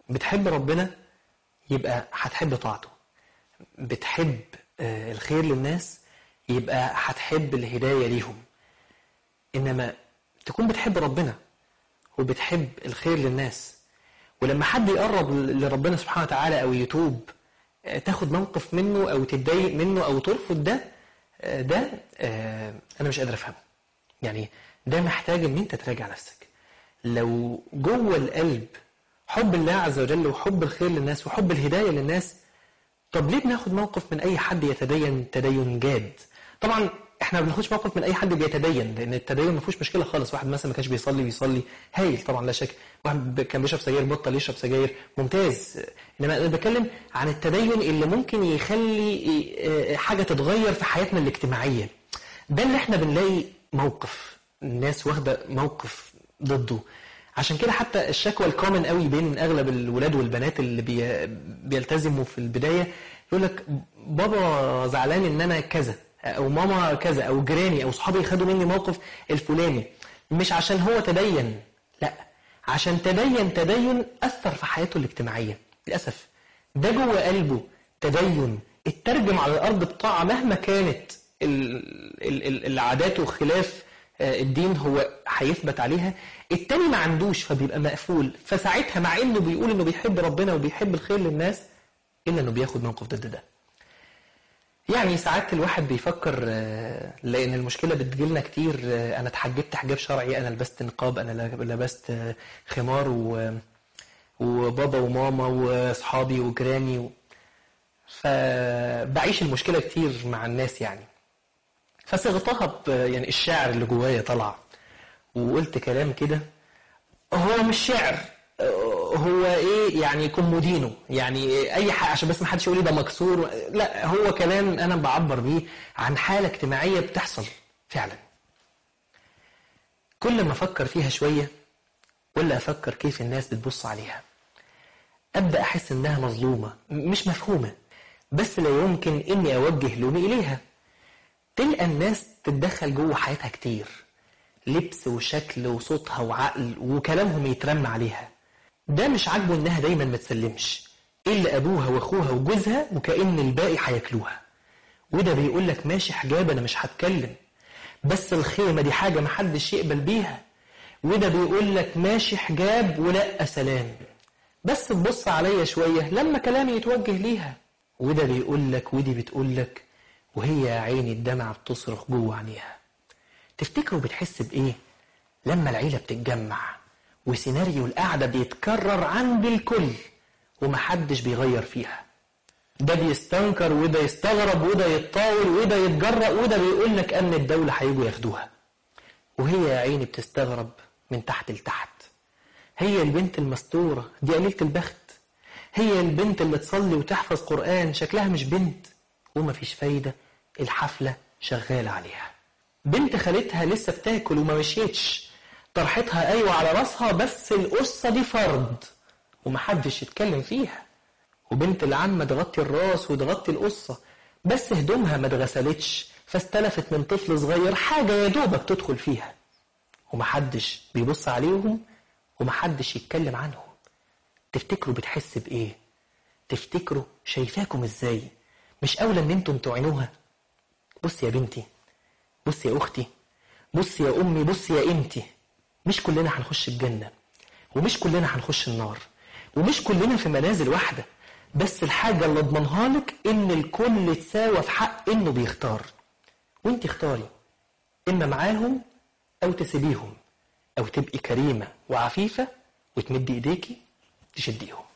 بتحب ربنا يبقى هتحب طاعته بتحب آه، الخير للناس يبقى هتحب الهداية ليهم إنما تكون بتحب ربنا وبتحب الخير للناس ولما حد يقرب لربنا سبحانه وتعالى أو يتوب آه، تاخد موقف منه أو تتضايق منه أو ترفض ده آه، ده آه، أنا مش قادر أفهمه يعني ده محتاج إن أنت تراجع نفسك لو جوه القلب حب الله عز وجل وحب الخير للناس وحب الهداية للناس طب ليه بناخد موقف من أي حد يتدين تدين جاد طبعا احنا ما بناخدش موقف من اي حد بيتدين لان التدين ما فيهوش مشكله خالص واحد مثلا ما كانش بيصلي بيصلي هايل طبعا لا شك واحد ب- كان بيشرب سجاير بطل يشرب سجاير ممتاز انما انا بتكلم عن التدين اللي ممكن يخلي اه، حاجه تتغير في حياتنا الاجتماعيه ده اللي احنا بنلاقي موقف الناس واخده موقف ضده عشان كده حتى الشكوى الكومن قوي بين اغلب الولاد والبنات اللي بي بيلتزموا في البدايه يقول لك بابا زعلان ان انا كذا او ماما كذا او جيراني او صحابي خدوا مني موقف الفلاني مش عشان هو تدين لا عشان تدين تدين اثر في حياته الاجتماعيه للاسف ده جوه قلبه تدين اترجم على الارض بطاعه مهما كانت ال- ال- ال- العادات وخلاف آه، الدين هو هيثبت عليها التاني ما عندوش فبيبقى مقفول فساعتها مع انه بيقول انه بيحب ربنا وبيحب الخير للناس الا انه بياخد موقف ضد ده يعني ساعات الواحد بيفكر آه، لان المشكله بتجيلنا كتير آه، انا اتحجبت حجاب شرعي انا لبست نقاب انا لبست آه، خمار و وبابا وماما واصحابي وجيراني و... فبعيش المشكله كتير مع الناس يعني فصيغتها ب- يعني الشعر اللي جوايا طلع وقلت كلام كده هو مش شعر هو ايه يعني كومودينو يعني اي حاجه عشان بس ما حدش يقول لي ده مكسور لا هو كلام انا بعبر بيه عن حاله اجتماعيه بتحصل فعلا كل ما افكر فيها شويه ولا افكر كيف الناس بتبص عليها ابدا احس انها مظلومه مش مفهومه بس لا يمكن اني اوجه لومي اليها تلقى الناس تتدخل جوه حياتها كتير لبس وشكل وصوتها وعقل وكلامهم يترمى عليها ده مش عاجبه انها دايما ما تسلمش الا ابوها واخوها وجوزها وكأن الباقي هياكلوها وده بيقول لك ماشي حجاب انا مش هتكلم بس الخيمة دي حاجة محدش يقبل بيها وده بيقول لك ماشي حجاب ولا سلام بس تبص عليا شوية لما كلامي يتوجه ليها وده بيقول لك ودي بتقول لك وهي يا عيني الدمعة بتصرخ جوه عينيها تفتكروا بتحس بإيه لما العيلة بتتجمع وسيناريو القعدة بيتكرر عند الكل ومحدش بيغير فيها ده بيستنكر وده يستغرب وده يتطاول وده يتجرأ وده بيقول لك أمن الدولة هيجوا ياخدوها وهي يا عيني بتستغرب من تحت لتحت هي البنت المستورة دي قليلة البخت هي البنت اللي تصلي وتحفظ قرآن شكلها مش بنت ومفيش فايدة الحفلة شغالة عليها بنت خالتها لسه بتاكل وما مشيتش طرحتها أيوة على راسها بس القصة دي فرض ومحدش يتكلم فيها وبنت العمة تغطي الراس وتغطي القصة بس هدومها ما اتغسلتش فاستلفت من طفل صغير حاجة يا دوبك تدخل فيها ومحدش بيبص عليهم ومحدش يتكلم عنهم تفتكروا بتحس بإيه تفتكروا شايفاكم إزاي مش أولى إن انتم تعينوها بص يا بنتي بص يا أختي بص يا أمي بص يا إنتي مش كلنا هنخش الجنة ومش كلنا هنخش النار ومش كلنا في منازل واحدة بس الحاجة اللي اضمنها لك إن الكل تساوى في حق إنه بيختار وإنت اختاري إما معاهم أو تسيبيهم أو تبقي كريمة وعفيفة وتمدي إيديكي تشديهم